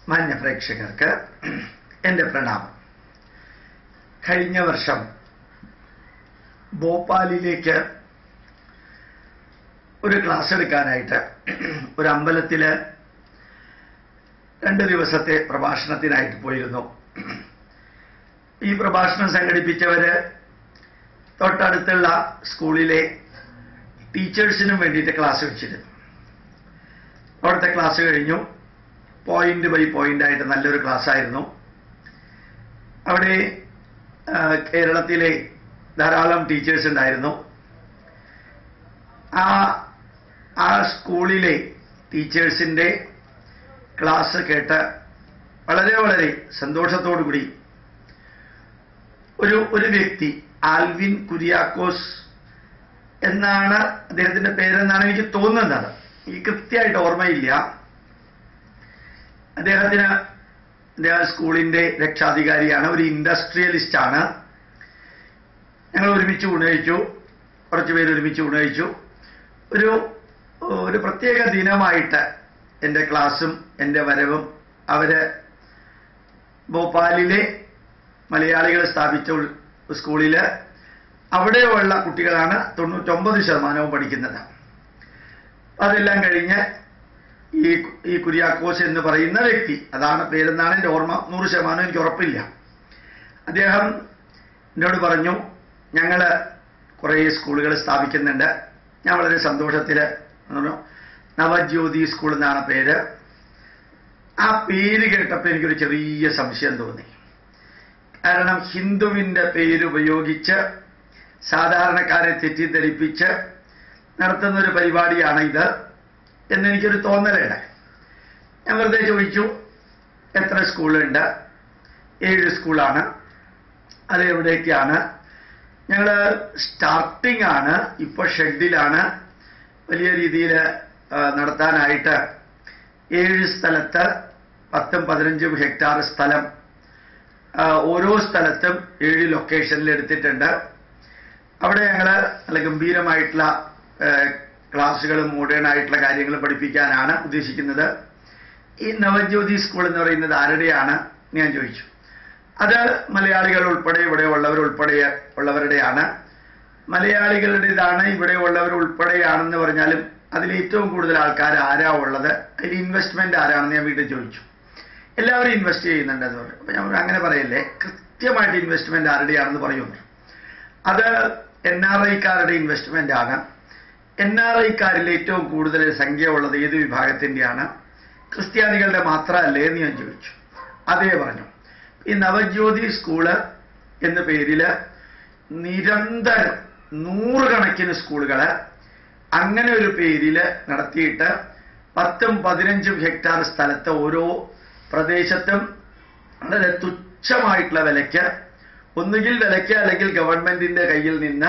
മാന്യ പ്രേക്ഷകർക്ക് എൻ്റെ പ്രണാമം കഴിഞ്ഞ വർഷം ഭോപ്പാലിലേക്ക് ഒരു ക്ലാസ് എടുക്കാനായിട്ട് ഒരു അമ്പലത്തില് രണ്ട് ദിവസത്തെ പ്രഭാഷണത്തിനായിട്ട് പോയിരുന്നു ഈ പ്രഭാഷണം സംഘടിപ്പിച്ചവര് തൊട്ടടുത്തുള്ള സ്കൂളിലെ ടീച്ചേഴ്സിനും വേണ്ടിയിട്ട് ക്ലാസ് വെച്ചിരുന്നു അവിടുത്തെ ക്ലാസ് കഴിഞ്ഞു പോയിന്റ് ബൈ പോയിന്റ് ആയിട്ട് നല്ലൊരു ക്ലാസ് ആയിരുന്നു അവിടെ ആ, കേരളത്തിലെ ധാരാളം ടീച്ചേഴ്സ് ഉണ്ടായിരുന്നു ആ ആ സ്കൂളിലെ ടീച്ചേഴ്സിൻ്റെ ക്ലാസ് കേട്ട് വളരെ വളരെ സന്തോഷത്തോടു കൂടി ഒരു ഒരു വ്യക്തി ആൽവിൻ കുര്യാക്കോസ് എന്നാണ് അദ്ദേഹത്തിന്റെ പേരെന്നാണ് എനിക്ക് തോന്നുന്നത് ഈ കൃത്യമായിട്ട് ഓർമ്മയില്ല അദ്ദേഹത്തിന് അദ്ദേഹം സ്കൂളിന്റെ രക്ഷാധികാരിയാണ് ഒരു ഇൻഡസ്ട്രിയലിസ്റ്റ് ആണ് ഞങ്ങൾ ഒരുമിച്ച് ഊണ് കഴിച്ചു കുറച്ച് പേര് ഒരുമിച്ച് ഊണ് കഴിച്ചു ഒരു ഒരു പ്രത്യേക ദിനമായിട്ട് എൻ്റെ ക്ലാസ്സും എൻ്റെ വരവും അവര് ഭോപ്പാലിലെ മലയാളികൾ സ്ഥാപിച്ച ഉൾ- സ്കൂളില് അവിടെയുള്ള കുട്ടികളാണ് തൊണ്ണൂറ്റൊമ്പത് ശതമാനവും പഠിക്കുന്നത് അതെല്ലാം കഴിഞ്ഞ് ഈ ഈ കുര്യാക്കോസ് എന്ന് പറയുന്ന വ്യക്തി അതാണ് പേരെന്നാണ് എൻ്റെ ഓർമ്മ നൂറ് ശതമാനം എനിക്ക് ഉറപ്പില്ല അദ്ദേഹം എന്നോട് പറഞ്ഞു ഞങ്ങൾ കുറേ സ്കൂളുകൾ സ്ഥാപിക്കുന്നുണ്ട് ഞാൻ വളരെ സന്തോഷത്തിൽ നവജ്യോതി സ്കൂൾ എന്നാണ് പേര് ആ പേര് കേട്ടപ്പോൾ എനിക്കൊരു ചെറിയ സംശയം തോന്നി കാരണം ഹിന്ദുവിൻ്റെ പേര് ഉപയോഗിച്ച് സാധാരണക്കാരെ തെറ്റിദ്ധരിപ്പിച്ച് നടത്തുന്ന ഒരു പരിപാടിയാണ് ഇത് എന്നെനിക്കൊരു തോന്നലുണ്ട് ഞാൻ വെറുതെ ചോദിച്ചു എത്ര സ്കൂളുണ്ട് ഏഴ് സ്കൂളാണ് അത് എവിടേക്കാണ് ഞങ്ങൾ സ്റ്റാർട്ടിംഗ് ആണ് ഇപ്പോൾ ഷെഡിലാണ് വലിയ രീതിയിൽ നടത്താനായിട്ട് ഏഴ് സ്ഥലത്ത് പത്തും പതിനഞ്ചും ഹെക്ടാർ സ്ഥലം ആ, ഓരോ സ്ഥലത്തും ഏഴ് ലൊക്കേഷനിൽ എടുത്തിട്ടുണ്ട് അവിടെ ഞങ്ങൾ നല്ല ഗംഭീരമായിട്ടുള്ള ആ, ക്ലാസ്സുകളും മോഡേൺ ആയിട്ടുള്ള കാര്യങ്ങൾ പഠിപ്പിക്കാനാണ് ഉദ്ദേശിക്കുന്നത് ഈ നവജ്യോതി സ്കൂൾ എന്ന് പറയുന്നത് ആരുടെയാണ് എന്ന് ഞാൻ ചോദിച്ചു അത് മലയാളികൾ ഉൾപ്പെടെ ഇവിടെ ഉള്ളവർ ഉൾപ്പെടെ ഉള്ളവരുടെയാണ് മലയാളികളുടേതാണ് ഇവിടെ ഉള്ളവർ ഉൾപ്പെടെയാണെന്ന് പറഞ്ഞാലും അതിൽ ഏറ്റവും കൂടുതൽ ആൾക്കാർ ആരാ ഉള്ളത് അതിൽ ഇൻവെസ്റ്റ്മെന്റ് ആരാണെന്ന് ഞാൻ വീണ്ടും ചോദിച്ചു എല്ലാവരും ഇൻവെസ്റ്റ് ചെയ്യുന്നുണ്ട് എന്ന് പറഞ്ഞു അപ്പൊ ഞാൻ പറഞ്ഞു, അങ്ങനെ പറയല്ലേ കൃത്യമായിട്ട് ഇൻവെസ്റ്റ്മെന്റ് ആരുടെയാണെന്ന് പറയുന്നു അത് എൻ ആർ ഐക്കാരുടെ ഇൻവെസ്റ്റ്മെന്റ് ആണ് എൻ ആർ ഐക്കാരിൽ ഏറ്റവും കൂടുതൽ സംഖ്യ ഉള്ളത് ഏത് വിഭാഗത്തിന്റെയാണ് ക്രിസ്ത്യാനികളുടെ മാത്രമല്ലേ എന്ന് ഞാൻ ചോദിച്ചു അതേ പറഞ്ഞു ഈ നവജ്യോതി സ്കൂള് എന്ന പേരില് നിരന്തരം നൂറുകണക്കിന് സ്കൂളുകള് അങ്ങനെ ഒരു പേരില് നടത്തിയിട്ട് പത്തും പതിനഞ്ചും ഹെക്ടാർ സ്ഥലത്ത് ഓരോ പ്രദേശത്തും വളരെ തുച്ഛമായിട്ടുള്ള വിലയ്ക്ക് ഒന്നുകിൽ വിലയ്ക്ക് അല്ലെങ്കിൽ ഗവൺമെന്റിന്റെ കയ്യിൽ നിന്ന്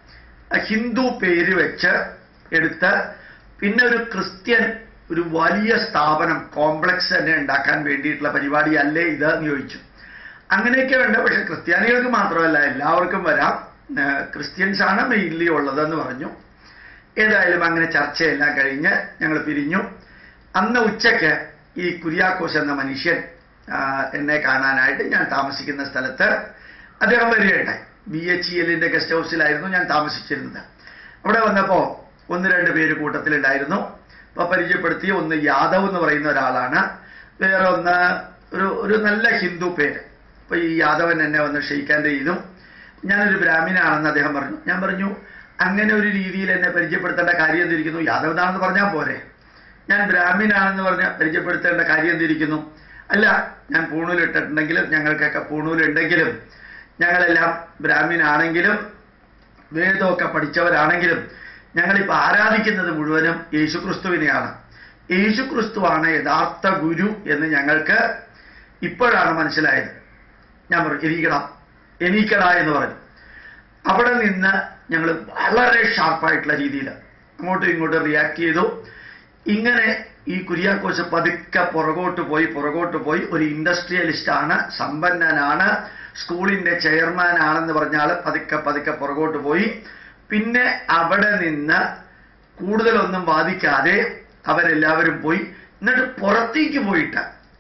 ഹിന്ദു പേര് വെച്ച് എടുത്ത് പിന്നെ ഒരു ക്രിസ്ത്യൻ ഒരു വലിയ സ്ഥാപനം കോംപ്ലക്സ് തന്നെ ഉണ്ടാക്കാൻ വേണ്ടിയിട്ടുള്ള പരിപാടിയല്ലേ ഇത് എന്ന് ചോദിച്ചു അങ്ങനെയൊക്കെ ഉണ്ട് പക്ഷെ ക്രിസ്ത്യാനികൾക്ക് മാത്രമല്ല എല്ലാവർക്കും വരാം ഏഹ് ക്രിസ്ത്യൻസ് ആണ് മെയിൻലി ഉള്ളതെന്ന് പറഞ്ഞു ഏതായാലും അങ്ങനെ ചർച്ചയെല്ലാം കഴിഞ്ഞ് ഞങ്ങൾ പിരിഞ്ഞു അന്ന് ഉച്ചയ്ക്ക് ഈ കുര്യാക്കോസ് എന്ന മനുഷ്യൻ ആ, എന്നെ കാണാനായിട്ട് ഞാൻ താമസിക്കുന്ന സ്ഥലത്ത് അദ്ദേഹം വരികയുണ്ടായി ബി എച്ച് ഇ എല്ലിന്റെ ഗസ്റ്റ് ഹൗസിലായിരുന്നു ഞാൻ താമസിച്ചിരുന്നത് അവിടെ വന്നപ്പോ ഒന്ന് രണ്ട് പേര് കൂട്ടത്തിലുണ്ടായിരുന്നു അപ്പൊ പരിചയപ്പെടുത്തി ഒന്ന് യാദവ് എന്ന് പറയുന്ന ഒരാളാണ് വേറെ ഒന്ന് ഒരു ഒരു നല്ല ഹിന്ദു പേര് അപ്പൊ ഈ യാദവൻ എന്നെ വന്ന് ക്ഷയിക്കാൻ ചെയ്തു ഞാനൊരു ബ്രാഹ്മണാണെന്ന് അദ്ദേഹം പറഞ്ഞു ഞാൻ പറഞ്ഞു അങ്ങനെ ഒരു രീതിയിൽ എന്നെ പരിചയപ്പെടുത്തേണ്ട കാര്യം എന്തിരിക്കുന്നു യാദവ് എന്നാണെന്ന് പറഞ്ഞാൽ പോരെ ഞാൻ ബ്രാഹ്മണാണെന്ന് പറഞ്ഞ് പരിചയപ്പെടുത്തേണ്ട കാര്യം എന്തിരിക്കുന്നു അല്ല ഞാൻ പൂണൂലിട്ടിട്ടുണ്ടെങ്കിലും ഞങ്ങൾക്കൊക്കെ പൂണൂലുണ്ടെങ്കിലും ഞങ്ങളെല്ലാം ബ്രാഹ്മണാണെങ്കിലും വേദമൊക്കെ പഠിച്ചവരാണെങ്കിലും ഞങ്ങളിപ്പോൾ ആരാധിക്കുന്നത് മുഴുവനും യേശുക്രിസ്തുവിനെയാണ് യേശുക്രിസ്തുവാണ് യഥാർത്ഥ ഗുരു എന്ന് ഞങ്ങൾക്ക് ഇപ്പോഴാണ് മനസ്സിലായത് ഞാൻ പറഞ്ഞു എണീക്കടാ എണീക്കടാ എന്ന് പറഞ്ഞു അവിടെ നിന്ന് ഞങ്ങൾ വളരെ ഷാർപ്പായിട്ടുള്ള രീതിയിൽ അങ്ങോട്ടും ഇങ്ങോട്ടും റിയാക്ട് ചെയ്തു ഇങ്ങനെ ഈ കുര്യാക്കോസ് പതുക്കെ പുറകോട്ട് പോയി പുറകോട്ട് പോയി ഒരു ഇൻഡസ്ട്രിയലിസ്റ്റ് ആണ് സമ്പന്നനാണ് സ്കൂളിന്റെ ചെയർമാൻ ആണെന്ന് പറഞ്ഞാൽ പതുക്കെ പതുക്കെ പുറകോട്ട് പോയി പിന്നെ അവിടെ നിന്ന് കൂടുതലൊന്നും ബാധിക്കാതെ അവരെല്ലാവരും പോയി എന്നിട്ട് പുറത്തേക്ക് പോയിട്ട്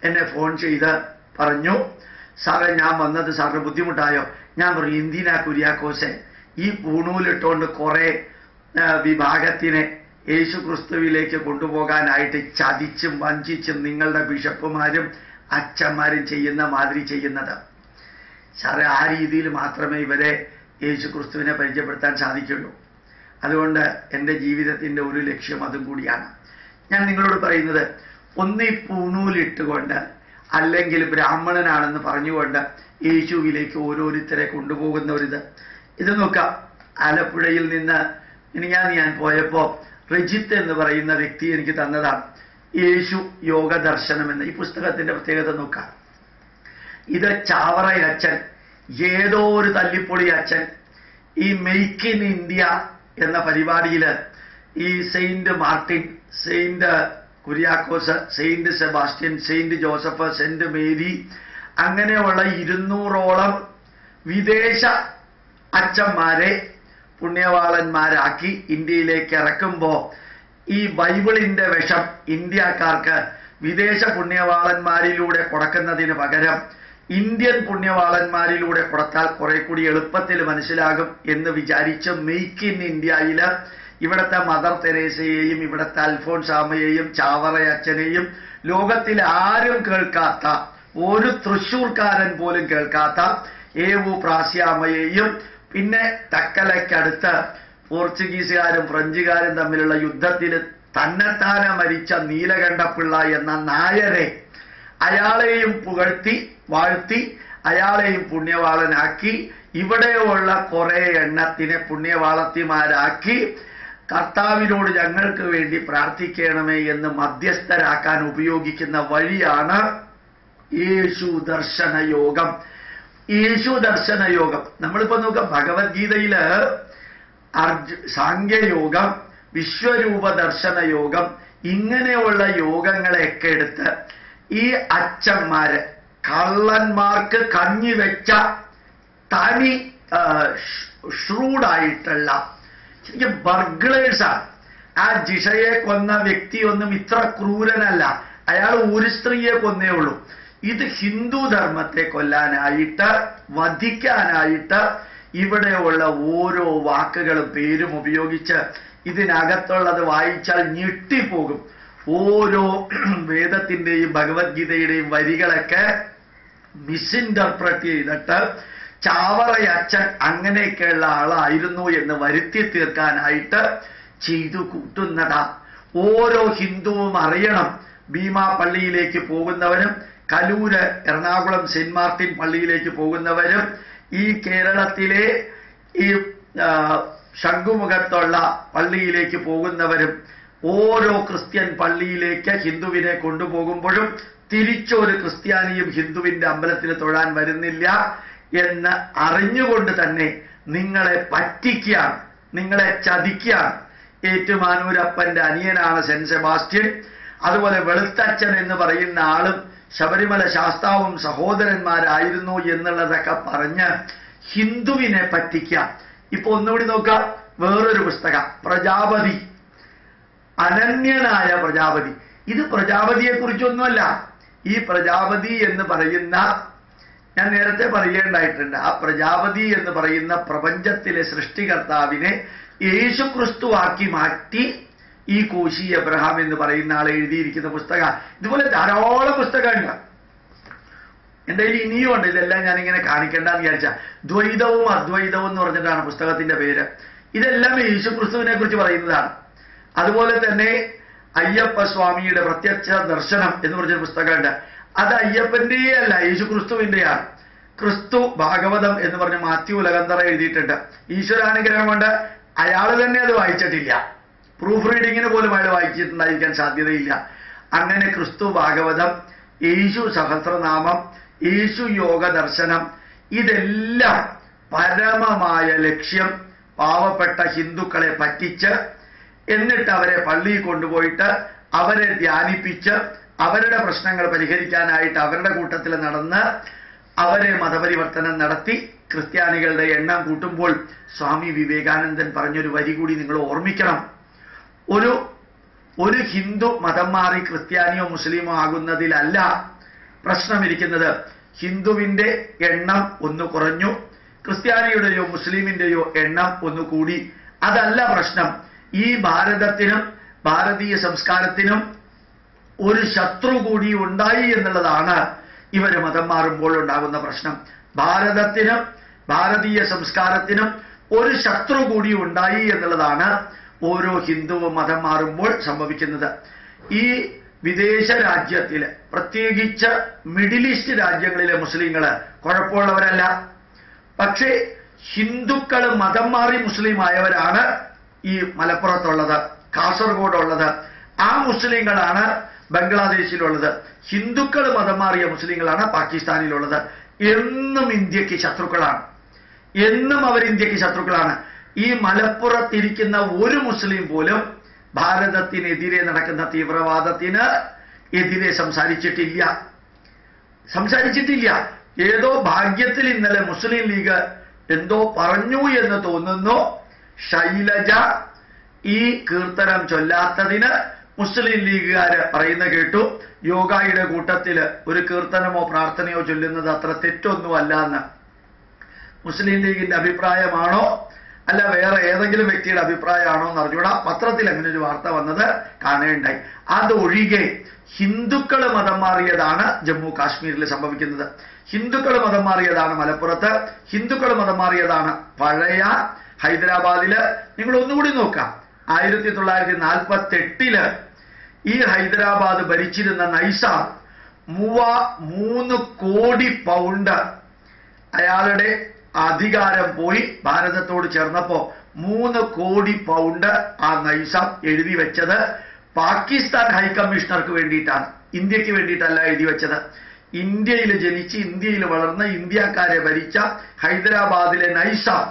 എന്നെ ഫോൺ ചെയ്ത് പറഞ്ഞു സാറേ ഞാൻ വന്നത് സാറിന് ബുദ്ധിമുട്ടായോ ഞാൻ പറഞ്ഞു എന്തിനാ കുര്യാക്കോസെ ഈ പൂണൂലിട്ടുകൊണ്ട് കുറെ ആ, വിഭാഗത്തിനെ യേശു ക്രിസ്തുവിലേക്ക് കൊണ്ടുപോകാനായിട്ട് ചതിച്ചും വഞ്ചിച്ചും നിങ്ങളുടെ ബിഷപ്പുമാരും അച്ഛന്മാരും ചെയ്യുന്ന മാതിരി ചെയ്യുന്നത് സാറേ ആ രീതിയിൽ മാത്രമേ ഇവരെ യേശു ക്രിസ്തുവിനെ പരിചയപ്പെടുത്താൻ സാധിക്കുള്ളൂ അതുകൊണ്ട് എൻ്റെ ജീവിതത്തിൻ്റെ ഒരു ലക്ഷ്യം അതും കൂടിയാണ് ഞാൻ നിങ്ങളോട് പറയുന്നത് ഒന്നീ പൂണൂലിട്ടുകൊണ്ട് അല്ലെങ്കിൽ ബ്രാഹ്മണനാണെന്ന് പറഞ്ഞുകൊണ്ട് യേശുവിലേക്ക് ഓരോരുത്തരെ കൊണ്ടുപോകുന്ന ഒരിത് ഇത് നോക്കാം ആലപ്പുഴയിൽ നിന്ന് ഇനി ഞാൻ ഞാൻ പോയപ്പോൾ റജിത്ത് എന്ന് പറയുന്ന വ്യക്തി എനിക്ക് തന്നതാണ് യേശു യോഗ ദർശനം എന്ന ഈ പുസ്തകത്തിന്റെ പ്രത്യേകത നോക്കാം ഇത് ചാവറ അച്ഛൻ ഏതോ ഒരു തല്ലിപ്പൊളി അച്ഛൻ ഈ മെയ്ക്ക് ഇൻ ഇന്ത്യ എന്ന പരിപാടിയിൽ ഈ saint Martin saint Kuriakose saint Sebastian saint Joseph saint Mary അങ്ങനെയുള്ള ഇരുന്നൂറോളം വിദേശ അച്ഛന്മാരെ പുണ്യവാളന്മാരാക്കി ഇന്ത്യയിലേക്ക് ഇറക്കുമ്പോൾ ഈ ബൈബിളിന്റെ വിഷം ഇന്ത്യക്കാർക്ക് വിദേശ പുണ്യവാളന്മാരിലൂടെ കൊടുക്കുന്നതിന് പകരം ഇന്ത്യൻ പുണ്യവാളന്മാരിലൂടെ കൊടുത്താൽ കുറെ കൂടി എളുപ്പത്തിൽ മനസ്സിലാകും എന്ന് വിചാരിച്ച് മെയ്ക്ക് ഇൻ ഇന്ത്യയില് ഇവിടുത്തെ മദർ തെരേസയെയും ഇവിടുത്തെ അൽഫോൺസാമയെയും ചാവറയച്ചനെയും ലോകത്തിൽ ആരും കേൾക്കാത്ത ഒരു തൃശൂർക്കാരൻ പോലും കേൾക്കാത്ത ഏവു പ്രാസ്യാമയെയും പിന്നെ തക്കലയ്ക്കടുത്ത് പോർച്ചുഗീസുകാരും ഫ്രഞ്ചുകാരും തമ്മിലുള്ള യുദ്ധത്തിൽ തന്നെത്താനെ മരിച്ച നീലകണ്ഠപിള്ള എന്ന നായരെ അയാളെയും പുകഴ്ത്തി വാഴ്ത്തി അയാളെയും പുണ്യവാളനാക്കി ഇവിടെയുള്ള കുറെ എണ്ണത്തിനെ പുണ്യവാളത്തിമാരാക്കി കർത്താവിനോട് ഞങ്ങൾക്ക് വേണ്ടി പ്രാർത്ഥിക്കണമേ എന്ന് മധ്യസ്ഥരാക്കാൻ ഉപയോഗിക്കുന്ന വഴിയാണ് യേശു ദർശന യോഗം യേശു ദർശന യോഗം നമ്മളിപ്പോ നോക്കാം ഭഗവത്ഗീതയില് അർജു സാങ്ക്യയോഗം വിശ്വരൂപ ദർശന യോഗം ഇങ്ങനെയുള്ള യോഗങ്ങളെയൊക്കെ എടുത്ത് ഈ അച്ഛന്മാര് കള്ളന്മാർക്ക് കഞ്ഞി വെച്ച തനി ഷ്രൂഡായിട്ടുള്ള ശരിക്കും ബർഗ്ലേഴ്സാണ് ആ ജിഷയെ കൊന്ന വ്യക്തിയൊന്നും ഇത്ര ക്രൂരനല്ല അയാൾ ഒരു സ്ത്രീയെ കൊന്നേ ഉള്ളൂ ഇത് ഹിന്ദു ധർമ്മത്തെ കൊല്ലാനായിട്ട് വധിക്കാനായിട്ട് ഇവിടെയുള്ള ഓരോ വാക്കുകളും പേരും ഉപയോഗിച്ച് ഇതിനകത്തുള്ളത് വായിച്ചാൽ ഞെട്ടിപ്പോകും ഓരോ വേദത്തിന്റെയും ഭഗവത്ഗീതയുടെയും വരികളൊക്കെ മിസ്ഇന്റർപ്രറ്റ് ചെയ്തിട്ട് ചാവറയച്ചൻ അങ്ങനെയൊക്കെയുള്ള ആളായിരുന്നു എന്ന് വരുത്തി തീർക്കാനായിട്ട് ചെയ്തു കൂട്ടുന്നതാ ഓരോ ഹിന്ദുവും അറിയണം ഭീമാ പള്ളിയിലേക്ക് പോകുന്നവരും കലൂര് എറണാകുളം സെന്റ് മാർട്ടിൻ പള്ളിയിലേക്ക് പോകുന്നവരും ഈ കേരളത്തിലെ ഈ ആ, ശംഖുമുഖത്തുള്ള പള്ളിയിലേക്ക് പോകുന്നവരും ഓരോ ക്രിസ്ത്യൻ പള്ളിയിലേക്ക് ഹിന്ദുവിനെ കൊണ്ടുപോകുമ്പോഴും തിരിച്ചൊരു ക്രിസ്ത്യാനിയും ഹിന്ദുവിന്റെ അമ്പലത്തിൽ തൊഴാൻ വരുന്നില്ല എന്ന് അറിഞ്ഞുകൊണ്ട് തന്നെ നിങ്ങളെ പറ്റിക്കുകയാണ് നിങ്ങളെ ചതിക്കുകയാണ് ഏറ്റുമാനൂരപ്പന്റെ അനിയനാണ് സെന്റ് സെബാസ്റ്റ്യൻ അതുപോലെ വെളുത്തച്ഛൻ എന്ന് പറയുന്ന ആളും ശബരിമല ശാസ്താവും സഹോദരന്മാരായിരുന്നു എന്നുള്ളതൊക്കെ പറഞ്ഞ് ഹിന്ദുവിനെ പറ്റിക്കാം ഇപ്പൊ ഒന്നുകൂടി നോക്കാം വേറൊരു പുസ്തകം പ്രജാപതി അനന്യനായ പ്രജാപതി ഇത് പ്രജാപതിയെ കുറിച്ചൊന്നുമല്ല ഈ പ്രജാപതി എന്ന് പറയുന്ന ഞാൻ നേരത്തെ പറയേണ്ടായിട്ടുണ്ട് ആ പ്രജാപതി എന്ന് പറയുന്ന പ്രപഞ്ചത്തിലെ സൃഷ്ടികർത്താവിനെ യേശു ക്രിസ്തുവാക്കി മാറ്റി ഈ കോശി എബ്രഹാം എന്ന് പറയുന്ന ആൾ എഴുതിയിരിക്കുന്ന പുസ്തകം ഇതുപോലെ ധാരാളം പുസ്തകമുണ്ട് എൻ്റെ കയ്യിൽ ഇനിയും ഉണ്ട് ഇതെല്ലാം ഞാൻ ഇങ്ങനെ കാണിക്കേണ്ടെന്ന് വിചാരിച്ച ദ്വൈതവും അദ്വൈതവും എന്ന് പറഞ്ഞിട്ടാണ് പുസ്തകത്തിന്റെ പേര് ഇതെല്ലാം യേശു ക്രിസ്തുവിനെ കുറിച്ച് പറയുന്നതാണ് അതുപോലെ തന്നെ അയ്യപ്പ സ്വാമിയുടെ പ്രത്യക്ഷ ദർശനം എന്ന് പറഞ്ഞൊരു പുസ്തകമുണ്ട് അത് അയ്യപ്പന്റെ അല്ല യേശു ക്രിസ്തുവിന്റെയാണ് ക്രിസ്തു ഭാഗവതം എന്ന് പറഞ്ഞ് മാത്യു ഉലകന്തറ എഴുതിയിട്ടുണ്ട് ഈശ്വരാനുഗ്രഹം കൊണ്ട് അയാൾ തന്നെ അത് വായിച്ചിട്ടില്ല പ്രൂഫ് റീഡിങ്ങിന് പോലും അയാൾ വായിച്ചിട്ടുണ്ടായിരിക്കാൻ സാധ്യതയില്ല അങ്ങനെ ക്രിസ്തു ഭാഗവതം യേശു സഹസ്രനാമം യേശു യോഗ ദർശനം ഇതെല്ലാം പരമമായ ലക്ഷ്യം പാവപ്പെട്ട ഹിന്ദുക്കളെ പറ്റിച്ച് എന്നിട്ട് അവരെ പള്ളിയിൽ കൊണ്ടുപോയിട്ട് അവരെ ധ്യാനിപ്പിച്ച് അവരുടെ പ്രശ്നങ്ങൾ പരിഹരിക്കാനായിട്ട് അവരുടെ കൂട്ടത്തിൽ നടന്ന് അവരെ മതപരിവർത്തനം നടത്തി ക്രിസ്ത്യാനികളുടെ എണ്ണം കൂട്ടുമ്പോൾ സ്വാമി വിവേകാനന്ദൻ പറഞ്ഞൊരു വരി കൂടി നിങ്ങൾ ഓർമ്മിക്കണം ഒരു ഒരു ഹിന്ദു മതം മാറി ക്രിസ്ത്യാനിയോ മുസ്ലിമോ ആകുന്നതിലല്ല പ്രശ്നമിരിക്കുന്നത് ഹിന്ദുവിന്റെ എണ്ണം ഒന്ന് കുറഞ്ഞു ക്രിസ്ത്യാനിയുടെയോ മുസ്ലിമിന്റെയോ എണ്ണം ഒന്ന് കൂടി അതല്ല പ്രശ്നം ഈ ഭാരതത്തിനും ഭാരതീയ സംസ്കാരത്തിനും ഒരു ശത്രു കൂടി ഉണ്ടായി എന്നുള്ളതാണ് ഇവര് മതം മാറുമ്പോൾ ഉണ്ടാകുന്ന പ്രശ്നം ഭാരതത്തിനും ഭാരതീയ സംസ്കാരത്തിനും ഒരു ശത്രു കൂടി ഉണ്ടായി എന്നുള്ളതാണ് ഓരോ ഹിന്ദുവും മതം മാറുമ്പോൾ സംഭവിക്കുന്നത് ഈ വിദേശ രാജ്യത്തില് പ്രത്യേകിച്ച് മിഡിൽ ഈസ്റ്റ് രാജ്യങ്ങളിലെ മുസ്ലിങ്ങള് കുഴപ്പമുള്ളവരല്ല പക്ഷേ ഹിന്ദുക്കൾ മതം മാറി മുസ്ലിം ആയവരാണ് ഈ മലപ്പുറത്തുള്ളത് കാസർഗോഡുള്ളത് ആ മുസ്ലിങ്ങളാണ് ബംഗ്ലാദേശിലുള്ളത് ഹിന്ദുക്കൾ മതം മാറിയ മുസ്ലിങ്ങളാണ് പാകിസ്ഥാനിലുള്ളത് എന്നും ഇന്ത്യക്ക് ശത്രുക്കളാണ് എന്നും അവർ ഇന്ത്യക്ക് ശത്രുക്കളാണ് ഈ മലപ്പുറത്തിരിക്കുന്ന ഒരു മുസ്ലിം പോലും ഭാരതത്തിനെതിരെ നടക്കുന്ന തീവ്രവാദത്തിന് എതിരെ സംസാരിച്ചിട്ടില്ല സംസാരിച്ചിട്ടില്ല ഏതോ ഭാഗ്യത്തിൽ ഇന്നലെ മുസ്ലിം ലീഗ് എന്തോ പറഞ്ഞു എന്ന് തോന്നുന്നു ശൈലജ ഈ കീർത്തനം ചൊല്ലാത്തതിന് മുസ്ലിം ലീഗുകാര് പറയുന്ന കേട്ടു യോഗയുടെ കൂട്ടത്തില് ഒരു കീർത്തനമോ പ്രാർത്ഥനയോ ചൊല്ലുന്നത് അത്ര തെറ്റൊന്നുമല്ല എന്ന് മുസ്ലിം ലീഗിന്റെ അഭിപ്രായമാണോ അല്ല വേറെ ഏതെങ്കിലും വ്യക്തിയുടെ അഭിപ്രായമാണോ എന്ന് അറിഞ്ഞൂടാ പത്രത്തിൽ അങ്ങനെ ഒരു വാർത്ത വന്നത് കാണേണ്ടായി അതൊഴികെ ഹിന്ദുക്കൾ മതം മാറിയതാണ് ജമ്മു കാശ്മീരിൽ സംഭവിക്കുന്നത് ഹിന്ദുക്കൾ മതം മാറിയതാണ് മലപ്പുറത്ത് ഹിന്ദുക്കൾ മതം മാറിയതാണ് പഴയ ഹൈദരാബാദില് നിങ്ങൾ ഒന്നുകൂടി നോക്കാം ആയിരത്തി തൊള്ളായിരത്തി നാൽപ്പത്തി എട്ടില് ഈ ഹൈദരാബാദ് ഭരിച്ചിരുന്ന നൈസാം മൂവ മൂന്ന് കോടി പൗണ്ട് അയാളുടെ അധികാരം പോയി ഭാരതത്തോട് ചേർന്നപ്പോ മൂന്ന് കോടി പൗണ്ട് ആ നൈസാം എഴുതി വെച്ചത് പാകിസ്ഥാൻ ഹൈക്കമ്മീഷണർക്ക് വേണ്ടിയിട്ടാണ് ഇന്ത്യക്ക് വേണ്ടിയിട്ടല്ല എഴുതി വെച്ചത് ഇന്ത്യയിൽ ജനിച്ച് ഇന്ത്യയിൽ വളർന്ന് ഇന്ത്യക്കാരെ ഭരിച്ച ഹൈദരാബാദിലെ നൈസാം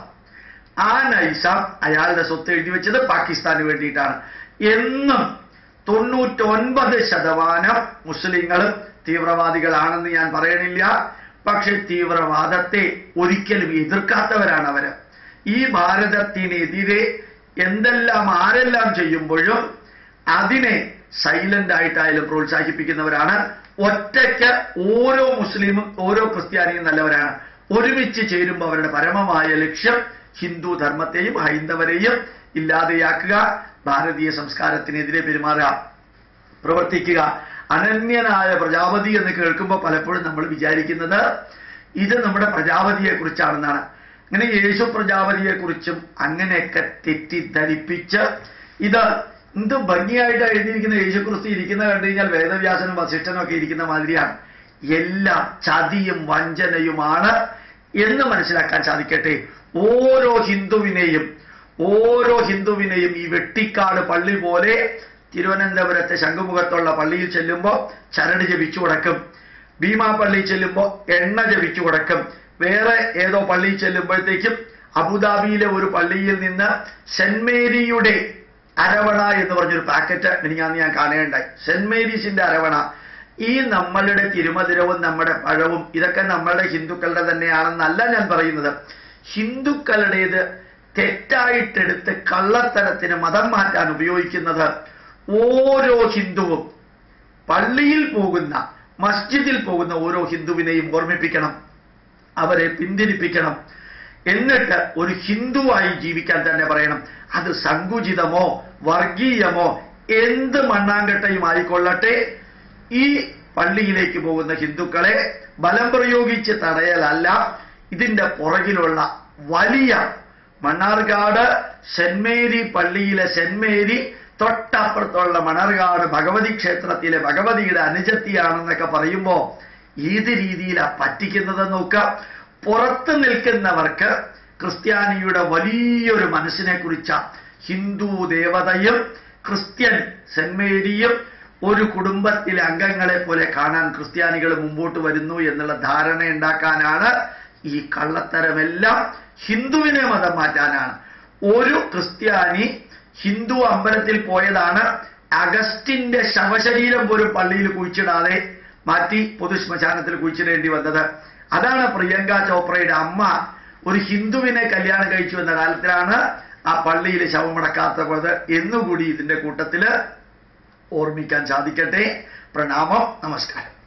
ആ നൈസാം അയാളുടെ സ്വത്ത് എഴുതി വെച്ചത് പാകിസ്ഥാന് വേണ്ടിയിട്ടാണ് എന്നും തൊണ്ണൂറ്റൊൻപത് ശതമാനം മുസ്ലിങ്ങളും തീവ്രവാദികളാണെന്ന് ഞാൻ പറയണില്ല പക്ഷെ തീവ്രവാദത്തെ ഒരിക്കലും എതിർക്കാത്തവരാണ് അവര് ഈ ഭാരതത്തിനെതിരെ എന്തെല്ലാം ആരെല്ലാം ചെയ്യുമ്പോഴും അതിനെ സൈലന്റ് ആയിട്ടായാലും പ്രോത്സാഹിപ്പിക്കുന്നവരാണ് ഒറ്റയ്ക്ക് ഓരോ മുസ്ലിമും ഓരോ ക്രിസ്ത്യാനിയും നല്ലവരാണ് ഒരുമിച്ച് ചേരുമ്പോൾ അവരുടെ പരമമായ ലക്ഷ്യം ഹിന്ദു ധർമ്മത്തെയും ഹൈന്ദവരെയും ഇല്ലാതെയാക്കുക ഭാരതീയ സംസ്കാരത്തിനെതിരെ പെരുമാറുക പ്രവർത്തിക്കുക അനന്യനായ പ്രജാപതി എന്ന് കേൾക്കുമ്പോൾ പലപ്പോഴും നമ്മൾ വിചാരിക്കുന്നത് ഇത് നമ്മുടെ പ്രജാപതിയെ കുറിച്ചാണെന്നാണ് അങ്ങനെ യേശു പ്രജാപതിയെ കുറിച്ചും അങ്ങനെയൊക്കെ തെറ്റിദ്ധരിപ്പിച്ച് ഇത് എന്ത് ഭംഗിയായിട്ട് എഴുതിയിരിക്കുന്ന യേശുക്രിസ്തു ഇരിക്കുന്ന കണ്ടു കഴിഞ്ഞാൽ വേദവ്യാസനും വസിഷ്ഠനും ഒക്കെ ഇരിക്കുന്ന മാതിരിയാണ് എല്ലാം ചതിയും വഞ്ചനയുമാണ് എന്ന് മനസ്സിലാക്കാൻ സാധിക്കട്ടെ ഓരോ ഹിന്ദുവിനെയും ഓരോ ഹിന്ദുവിനെയും ഈ വെട്ടിക്കാട് പള്ളി പോലെ തിരുവനന്തപുരത്തെ ശംഖുമുഖത്തുള്ള പള്ളിയിൽ ചെല്ലുമ്പോൾ ചരട് ജപിച്ചു കൊടുക്കും ഭീമാ പള്ളിയിൽ ചെല്ലുമ്പോൾ എണ്ണ ജപിച്ചു കൊടുക്കും വേറെ ഏതോ പള്ളിയിൽ ചെല്ലുമ്പോഴത്തേക്കും അബുദാബിയിലെ ഒരു പള്ളിയിൽ നിന്ന് സെന്റ് മേരിയുടെ അരവണ എന്ന് പറഞ്ഞൊരു പാക്കറ്റ് മിനിഞ്ഞാന്ന് ഞാൻ കാണുകയുണ്ടായി സെന്റ് മേരീസിന്റെ അരവണ ഈ നമ്മളുടെ തിരുമധുരവും നമ്മുടെ പഴവും ഇതൊക്കെ നമ്മളുടെ ഹിന്ദുക്കളുടെ തന്നെയാണെന്നല്ല ഞാൻ പറയുന്നത് ഹിന്ദുക്കളുടേത് തെറ്റായിട്ടെടുത്ത് കള്ളത്തരത്തിന് മതം മാറ്റാൻ ഉപയോഗിക്കുന്നത് ഓരോ ഹിന്ദുവും പള്ളിയിൽ പോകുന്ന മസ്ജിദിൽ പോകുന്ന ഓരോ ഹിന്ദുവിനെയും ഓർമ്മിപ്പിക്കണം അവരെ പിന്തിരിപ്പിക്കണം എന്നിട്ട് ഒരു ഹിന്ദുവായി ജീവിക്കാൻ തന്നെ പറയണം അത് സങ്കുചിതമോ വർഗീയമോ എന്ത് മണ്ണാങ്കട്ടയും ആയിക്കൊള്ളട്ടെ ഈ പള്ളിയിലേക്ക് പോകുന്ന ഹിന്ദുക്കളെ ബലം പ്രയോഗിച്ച് തടയലല്ല ഇതിന്റെ പുറകിലുള്ള വലിയ മണ്ണാർക്കാട് സെന്റ് മേരി പള്ളിയിലെ സെന്റ് മേരി തൊട്ടപ്പുറത്തുള്ള മണർകാട് ഭഗവതി ക്ഷേത്രത്തിലെ ഭഗവതിയുടെ അനുജത്തിയാണെന്നൊക്കെ പറയുമ്പോ ഏത് രീതിയിലാ പറ്റിക്കുന്നത് നോക്കാം പുറത്ത് നിൽക്കുന്നവർക്ക് ക്രിസ്ത്യാനിയുടെ വലിയൊരു മനസ്സിനെ കുറിച്ച ഹിന്ദു ദേവതയും ക്രിസ്ത്യൻ സെന്റ് മേരിയും ഒരു കുടുംബത്തിലെ അംഗങ്ങളെ പോലെ കാണാൻ ക്രിസ്ത്യാനികൾ മുമ്പോട്ട് വരുന്നു എന്നുള്ള ധാരണ ഉണ്ടാക്കാനാണ് ഈ കള്ളത്തരമെല്ലാം ഹിന്ദുവിനെ മതം മാറ്റാനാണ് ഒരു ക്രിസ്ത്യാനി ഹിന്ദു അമ്പലത്തിൽ പോയതാണ് അഗസ്റ്റിന്റെ ശവശരീരം പോലും പള്ളിയിൽ കുഴിച്ചിടാതെ മാറ്റി പൊതുശ്മശാനത്തിൽ കുഴിച്ചിടേണ്ടി വന്നത് അതാണ് പ്രിയങ്ക ചോപ്രയുടെ അമ്മ ഒരു ഹിന്ദുവിനെ കല്യാണം കഴിച്ചു എന്ന കാലത്തിലാണ് ആ പള്ളിയിൽ ശവമടക്കാത്തത് എന്നുകൂടി ഇതിന്റെ കൂട്ടത്തില് ഓർമ്മിക്കാൻ സാധിക്കട്ടെ പ്രണാമം നമസ്കാരം